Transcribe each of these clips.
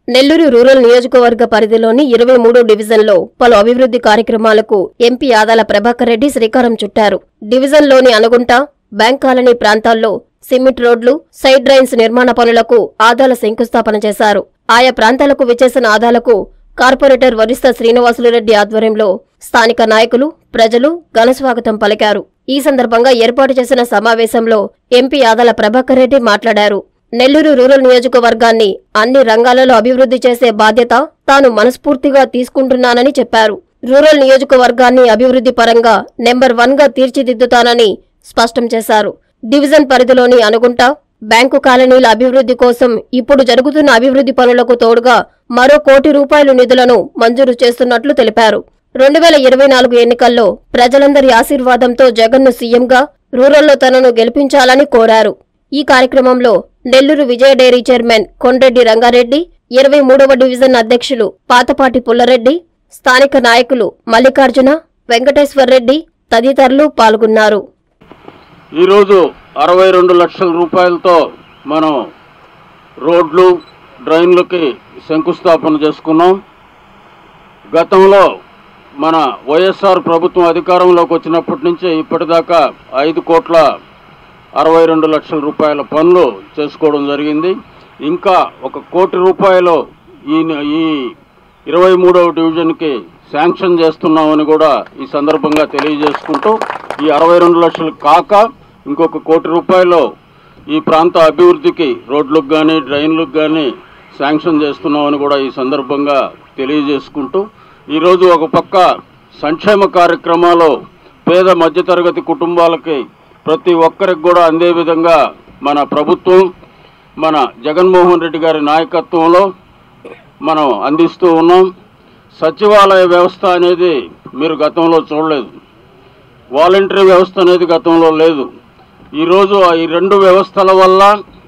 Nellore rural నియోజకవర్గ పరిధిలోని ఇరవై మూడో డివిజన్లో పలు అభివృద్ధి కార్యక్రమాలకు ఎంపీ ఆదాల ప్రభాకర్ రెడ్డి శ్రీకారం చుట్టారు డివిజన్లోని అనుగుంట బ్యాంక్ కాలనీ ప్రాంతాల్లో సిమెంట్ రోడ్లు సైడ్ డ్రైన్స్ నిర్మాణ పనులకు ఆదాల శంకుస్థాపన చేశారు ఆయా ప్రాంతాలకు విచ్చేసిన ఆదాలకు కార్పొరేటర్ వరిష్ట శ్రీనివాసులురెడ్డి ఆధ్వర్యంలో స్థానిక నాయకులు ప్రజలు ఘనస్వాగతం పలికారు ఈ సందర్భంగా ఏర్పాటు చేసిన సమావేశంలో ఎంపీ ఆదాల ప్రభాకర్ రెడ్డి మాట్లాడారు నెల్లూరు రూరల్ నియోజకవర్గాన్ని అన్ని రంగాలలో అభివృద్ధి చేసే బాధ్యత తాను మనస్ఫూర్తిగా తీసుకుంటున్నానని చెప్పారు రూరల్ నియోజకవర్గాన్ని అభివృద్ధి పరంగా నెంబర్ వన్ గా తీర్చిదిద్దుతానని స్పష్టం చేశారు డివిజన్ పరిధిలోని అనుగుంట బ్యాంకు కాలనీల అభివృద్ధి కోసం ఇప్పుడు జరుగుతున్న అభివృద్ధి పనులకు తోడుగా మరో కోటి రూపాయల నిధులను మంజూరు చేస్తున్నట్లు తెలిపారు రెండు వేల ఇరవై నాలుగు ఎన్నికల్లో ప్రజలందరి ఆశీర్వాదంతో జగన్ను సీఎంగా రూరల్లో తనను గెలిపించాలని కోరారు ఈ కార్యక్రమంలో నెల్లూరు విజయ డైరీ చైర్మన్ కొండ్రెడ్డి రంగారెడ్డి ఇరవై మూడవ డివిజన్ అధ్యక్షులు పాతపాటి పుల్లారెడ్డి స్థానిక నాయకులు మల్లికార్జున వెంకటేశ్వర్రెడ్డి తదితరులు పాల్గొన్నారు ఈరోజు అరవై రెండు లక్షల రూపాయలతో మనం రోడ్లు డ్రైన్లకి శంకుస్థాపన చేసుకున్నాం గతంలో మన వైఎస్ఆర్ ప్రభుత్వం అధికారంలోకి వచ్చినప్పటి నుంచి ఇప్పటిదాకా ఐదు కోట్ల అరవై రెండు లక్షల రూపాయల పనులు చేసుకోవడం జరిగింది ఇంకా ఒక కోటి రూపాయలు ఈ ఈ ఇరవై మూడవ డివిజన్కి శాంక్షన్ చేస్తున్నామని కూడా ఈ సందర్భంగా తెలియజేసుకుంటూ ఈ అరవై రెండు లక్షలు కాక ఇంకొక కోటి రూపాయలు ఈ ప్రాంత అభివృద్ధికి రోడ్లకు కానీ డ్రైన్లకు కానీ శాంక్షన్ చేస్తున్నామని కూడా ఈ సందర్భంగా తెలియజేసుకుంటూ ఈరోజు ఒక పక్క సంక్షేమ కార్యక్రమాలు పేద మధ్యతరగతి కుటుంబాలకి ప్రతి ఒక్కరికి కూడా అందే విధంగా మన ప్రభుత్వం మన జగన్మోహన్ రెడ్డి గారి నాయకత్వంలో మనం అందిస్తూ ఉన్నాం సచివాలయ వ్యవస్థ అనేది మీరు గతంలో చూడలేదు వాలంటరీ వ్యవస్థ అనేది గతంలో లేదు ఈరోజు ఆ ఈ రెండు వ్యవస్థల వల్ల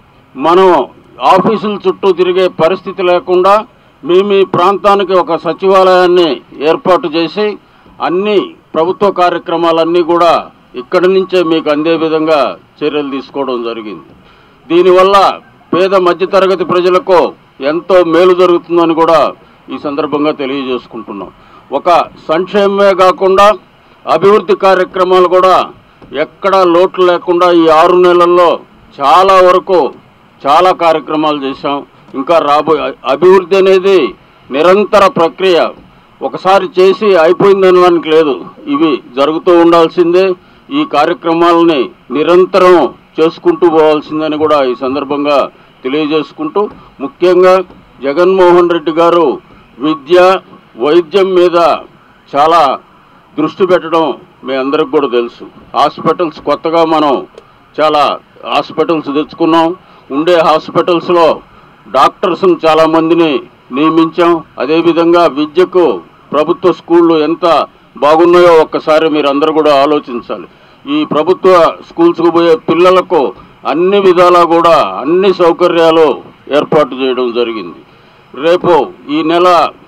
మనం ఆఫీసుల చుట్టూ తిరిగే పరిస్థితి లేకుండా మీ మీ ప్రాంతానికి ఒక సచివాలయాన్ని ఏర్పాటు చేసి అన్ని ప్రభుత్వ కార్యక్రమాలన్నీ కూడా ఇక్కడి నుంచే మీకు అందే విధంగా చర్యలు తీసుకోవడం జరిగింది దీనివల్ల పేద మధ్యతరగతి ప్రజలకు ఎంతో మేలు జరుగుతుందని కూడా ఈ సందర్భంగా తెలియజేసుకుంటున్నాం ఒక సంక్షేమమే కాకుండా అభివృద్ధి కార్యక్రమాలు కూడా ఎక్కడా లోటు లేకుండా ఈ ఆరు నెలల్లో చాలా వరకు చాలా కార్యక్రమాలు చేశాం ఇంకా రాబోయే అభివృద్ధి అనేది నిరంతర ప్రక్రియ ఒకసారి చేసి అయిపోయిందనడానికి లేదు ఇవి జరుగుతూ ఉండాల్సిందే ఈ కార్యక్రమాలని నిరంతరం చేసుకుంటూ పోవాల్సిందని కూడా ఈ సందర్భంగా తెలియజేసుకుంటూ ముఖ్యంగా జగన్మోహన్ రెడ్డి గారు విద్య వైద్యం మీద చాలా దృష్టి పెట్టడం మీ అందరికి కూడా తెలుసు హాస్పిటల్స్ కొత్తగా మనం చాలా హాస్పిటల్స్ తెచ్చుకున్నాం ఉండే హాస్పిటల్స్లో డాక్టర్స్ని చాలామందిని నియమించాం అదేవిధంగా విద్యకు ప్రభుత్వ స్కూళ్ళు ఎంత బాగున్నాయో ఒక్కసారి మీరు అందరూ కూడా ఆలోచించాలి ఈ ప్రభుత్వ స్కూల్స్కు పోయే పిల్లలకు అన్ని విధాలా కూడా అన్ని సౌకర్యాలు ఏర్పాటు చేయడం జరిగింది రేపు ఈ నెల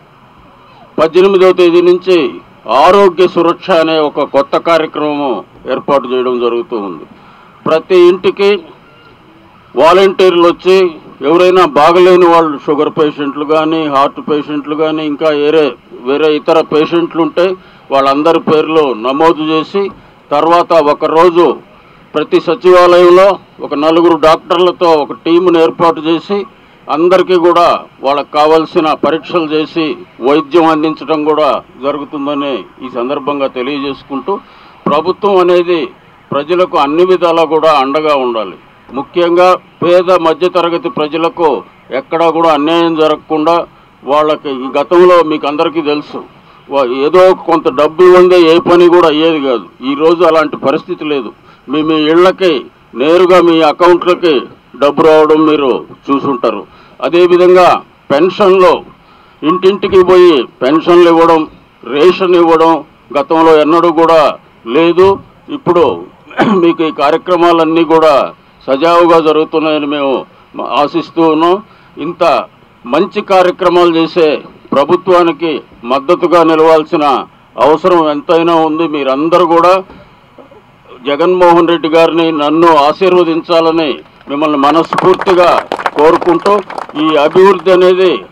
పద్దెనిమిదవ తేదీ నుంచి ఆరోగ్య సురక్ష అనే ఒక కొత్త కార్యక్రమం ఏర్పాటు చేయడం జరుగుతూ ఉంది ప్రతి ఇంటికి వాలంటీర్లు వచ్చి ఎవరైనా బాగలేని వాళ్ళు షుగర్ పేషెంట్లు కానీ హార్ట్ పేషెంట్లు కానీ ఇంకా వేరే వేరే ఇతర పేషెంట్లు ఉంటే వాళ్ళందరి పేర్లు నమోదు చేసి తర్వాత ఒక రోజు ప్రతి సచివాలయంలో ఒక నలుగురు డాక్టర్లతో ఒక టీమును ఏర్పాటు చేసి అందరికీ కూడా వాళ్ళకి కావాల్సిన పరీక్షలు చేసి వైద్యం అందించడం కూడా జరుగుతుందని ఈ సందర్భంగా తెలియజేసుకుంటూ ప్రభుత్వం అనేది ప్రజలకు అన్ని విధాలా కూడా అండగా ఉండాలి ముఖ్యంగా పేద మధ్యతరగతి ప్రజలకు ఎక్కడా కూడా అన్యాయం జరగకుండా వాళ్ళకి ఈ గతంలో మీకు అందరికీ తెలుసు వా- ఏదో కొంత డబ్బులు ఉందే ఏ పని కూడా అయ్యేది కాదు ఈ రోజు అలాంటి పరిస్థితి లేదు మీ మీ ఇళ్ళకి నేరుగా మీ అకౌంట్లకి డబ్బు రావడం మీరు చూసుంటారు అదేవిధంగా పెన్షన్లో ఇంటింటికి పోయి పెన్షన్లు ఇవ్వడం రేషన్ ఇవ్వడం గతంలో ఎన్నడూ కూడా లేదు ఇప్పుడు మీకు ఈ కార్యక్రమాలన్నీ కూడా సజావుగా జరుగుతున్నాయని మేము మ- ఆశిస్తూ ఉన్నాం ఇంత మంచి కార్యక్రమాలు చేసే ప్రభుత్వానికి మద్దతుగా నిలవాల్సిన అవసరం ఎంతైనా ఉంది మీరందరూ కూడా జగన్మోహన్ రెడ్డి గారిని నన్ను ఆశీర్వదించాలని మిమ్మల్ని మనస్ఫూర్తిగా కోరుకుంటూ ఈ అభివృద్ధి అనేది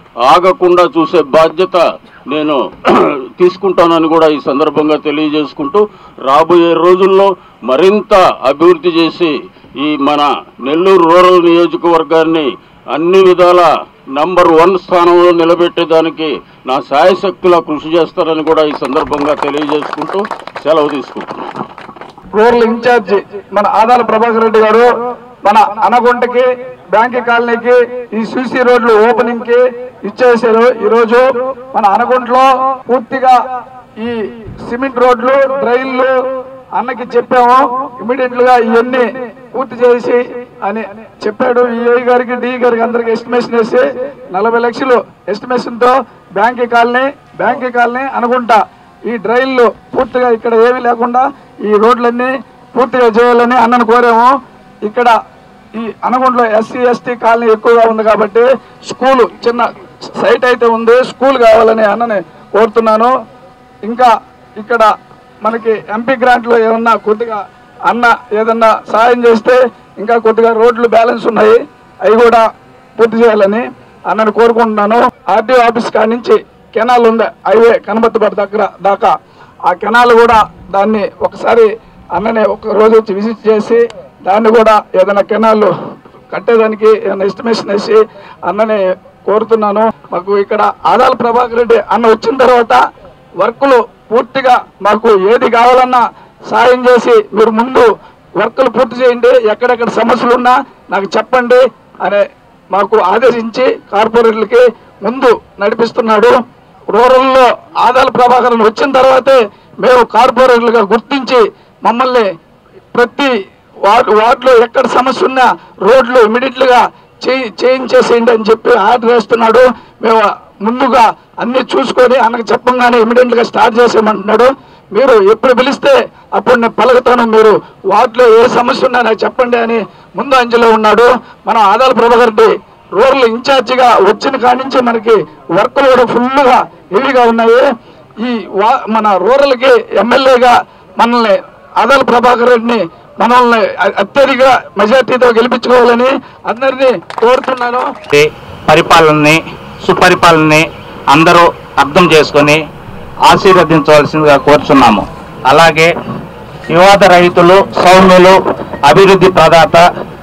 ఆగకుండా చూసే బాధ్యత నేను తీసుకుంటానని కూడా ఈ సందర్భంగా తెలియజేసుకుంటూ రాబోయే రోజుల్లో మరింత అభివృద్ధి చేసి ఈ మన నెల్లూరు రూరల్ నియోజకవర్గాన్ని అన్ని విధాల నంబర్ వన్ స్థానంలో నిలబెట్టేదానికి నా శాయశక్తులా కృషి చేస్తారని కూడా ఈ సందర్భంగా తెలియజేసుకుంటూ సెలవు తీసుకుంటున్నాను రూరల్ ఇన్ఛార్జి మన ఆదాల ప్రభాకర్ రెడ్డి గారు మన అనగుంటకి బ్యాంక్ కాలనీకి ఈ సీసీ రోడ్లు ఓపెనింగ్ కి ఇచ్చేసారు ఈ రోజు మన అనగుంటలో పూర్తిగా ఈ సిమెంట్ రోడ్లు డ్రైన్లు అన్నకి చెప్పాము ఇమీడియట్ గా ఇవన్నీ పూర్తి చేసి అని చెప్పాడు ఈఐ గారికి డి గారికి అందరికి ఎస్టిమేషన్ వేసి నలభై లక్షలు ఎస్టిమేషన్ తో బ్యాంక్ కాలనీ బ్యాంక్ కాలనీ అనుకుంటా ఈ డ్రైన్లు పూర్తిగా ఇక్కడ ఏమీ లేకుండా ఈ రోడ్లన్నీ పూర్తిగా చేయాలని అన్నను కోరాము ఇక్కడ ఈ అనగుండలో ఎస్సీ ఎస్టీ కాలనీ ఎక్కువగా ఉంది కాబట్టి స్కూలు చిన్న సైట్ అయితే ఉంది స్కూల్ కావాలని అన్నని కోరుతున్నాను ఇంకా ఇక్కడ మనకి ఎంపీ గ్రాంట్లో ఏమన్నా కొద్దిగా అన్న ఏదన్నా సహాయం చేస్తే ఇంకా కొద్దిగా రోడ్లు బ్యాలెన్స్ ఉన్నాయి అవి కూడా పూర్తి చేయాలని అన్నను కోరుకుంటున్నాను ఆర్టీఓ ఆఫీస్ కాడి నుంచి కెనాల్ ఉంది హైవే కనబత్తుపడి దగ్గర దాకా ఆ కెనాల్ కూడా దాన్ని ఒకసారి అన్ననే ఒక రోజు వచ్చి విజిట్ చేసి దాన్ని కూడా ఏదైనా కెనాల్ కట్టేదానికి ఏదైనా ఎస్టిమేషన్ వేసి అన్ననే కోరుతున్నాను మాకు ఇక్కడ ఆదాల ప్రభాకర్ రెడ్డి అన్న వచ్చిన తర్వాత వర్కులు పూర్తిగా మాకు ఏది కావాలన్నా సాయం చేసి మీరు ముందు వర్కులు పూర్తి చేయండి ఎక్కడెక్కడ సమస్యలు ఉన్నా నాకు చెప్పండి అనే మాకు ఆదేశించి కార్పొరేట్లకి ముందు నడిపిస్తున్నాడు రూరల్లో ఆదాల ప్రభాకరన్ వచ్చిన తర్వాతే మేము కార్పొరేటర్లుగా గుర్తించి మమ్మల్ని ప్రతి వార్డు వార్డులో ఎక్కడ సమస్య ఉన్నా రోడ్లు ఇమీడియట్ గా చేయి చేయించేసేయండి అని చెప్పి ఆర్డర్ వేస్తున్నాడు మేము ముందుగా అన్ని చూసుకొని అన్నకు చెప్పంగానే ఇమీడియట్ గా స్టార్ట్ చేసేయమంటున్నాడు మీరు ఎప్పుడు పిలిస్తే అప్పుడు నేను పలుకుతాను మీరు వార్డులో ఏ సమస్య ఉన్నా నాకు చెప్పండి అని ముందు అంచెలో ఉన్నాడు మనం ఆదాల ప్రభాకర్ రెడ్డి రూరల్ ఇన్ఛార్జిగా వచ్చిన కాడి నుంచి మనకి వర్కులు కూడా ఫుల్గా హెవీగా ఉన్నాయి ఈ వా- మన రూరల్కి ఎమ్మెల్యేగా మనల్ని ఆదాల ప్రభాకర్ రెడ్డిని మనల్ని అ- అత్యధిక మెజార్టీతో గెలిపించుకోవాలని అందరినీ కోరుతున్నాను ఈ పరిపాలనని సుపరిపాలనని అందరూ అర్థం చేసుకొని ఆశీర్వదించవలసిందిగా కోరుచున్నాము అలాగే వివాద రైతులు సౌమ్యులు అభివృద్ధి ప్రదాత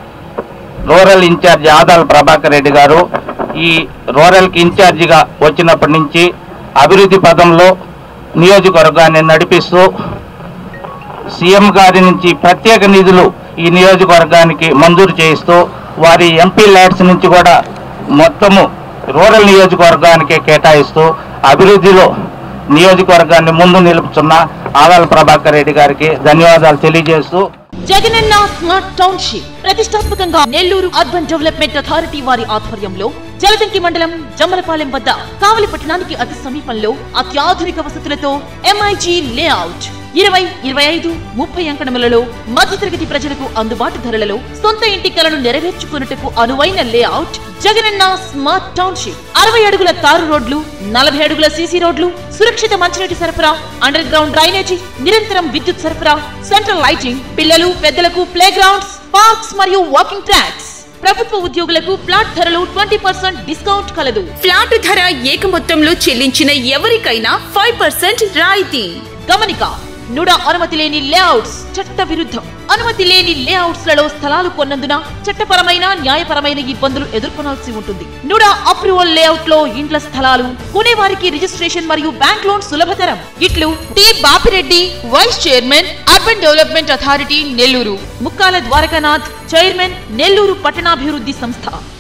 రూరల్ ఇన్ఛార్జి ఆదాల ప్రభాకర్ రెడ్డి గారు ఈ రూరల్కి ఇన్ఛార్జిగా వచ్చినప్పటి నుంచి అభివృద్ధి పదంలో నియోజకవర్గాన్ని నడిపిస్తూ సీఎం గారి నుంచి ప్రత్యేక నిధులు ఈ నియోజకవర్గానికి మంజూరు చేయిస్తూ వారి ఎంపీ ల్యాడ్స్ నుంచి కూడా మొత్తము రూరల్ నియోజకవర్గానికి కేటాయిస్తూ అభివృద్ధిలో నియోజకవర్గాన్ని ముందు నిలుపుతున్న ఆదాల ప్రభాకర్ రెడ్డి గారికి ధన్యవాదాలు తెలియజేస్తూ జగనన్న స్మార్ట్ టౌన్షిప్ ప్రతిష్టాత్మకంగా నెల్లూరు అర్బన్ డెవలప్మెంట్ అథారిటీ వారి ఆధ్వర్యంలో జలదంకి మండలం జమ్మలపాలెం వద్ద కావలి పట్టణానికి అతి సమీపంలో అత్యాధునిక వసతులతో ఎంఐజీ లేఅవుట్ ఇరవై ఇరవై ఐదు ముప్పై అంకణములలో మధ్యతరగతి ప్రజలకు అందుబాటు ధరలలో సొంత ఇంటి కలను నెరవేర్చుకున్నట్టుకు అనువైన లేఅవుట్ జగనన్న స్మార్ట్ టౌన్షిప్ అరవై అడుగుల తారు రోడ్లు నలభై అడుగుల సీసీ రోడ్లు సురక్షిత మంచినీటి సరఫరా అండర్ గ్రౌండ్ డ్రైనేజీ నిరంతరం విద్యుత్ సరఫరా సెంట్రల్ లైటింగ్ పిల్లలు పెద్దలకు ప్లే గ్రౌండ్స్ పార్క్స్ మరియు వాకింగ్ ట్రాక్స్ ప్రభుత్వ ఉద్యోగులకు ఫ్లాట్ ధరలు ట్వంటీ పర్సెంట్ డిస్కౌంట్ కలదు ఫ్లాట్ ధర ఏక మొత్తంలో చెల్లించిన ఎవరికైనా ఫైవ్ పర్సెంట్ రాయితీ గమనిక నుడ అనుమతి లేని లేఅవుట్స్ చట్ట విరుద్ధం అనుమతి లేని లేఅవుట్స్ లలో స్థలాలు కొన్నందున చట్టపరమైన న్యాయపరమైన ఇబ్బందులు ఎదుర్కొనాల్సి ఉంటుంది నుడ అప్రూవల్ లేఅవుట్ లో ఇండ్ల స్థలాలు కొనేవారికి రిజిస్ట్రేషన్ మరియు బ్యాంక్ లోన్ సులభతరం ఇట్లు T Bapireddy vice chairman urban development authority Nellore Mukkala Dwarakanath chairman Nellore పట్టణాభివృద్ధి సంస్థ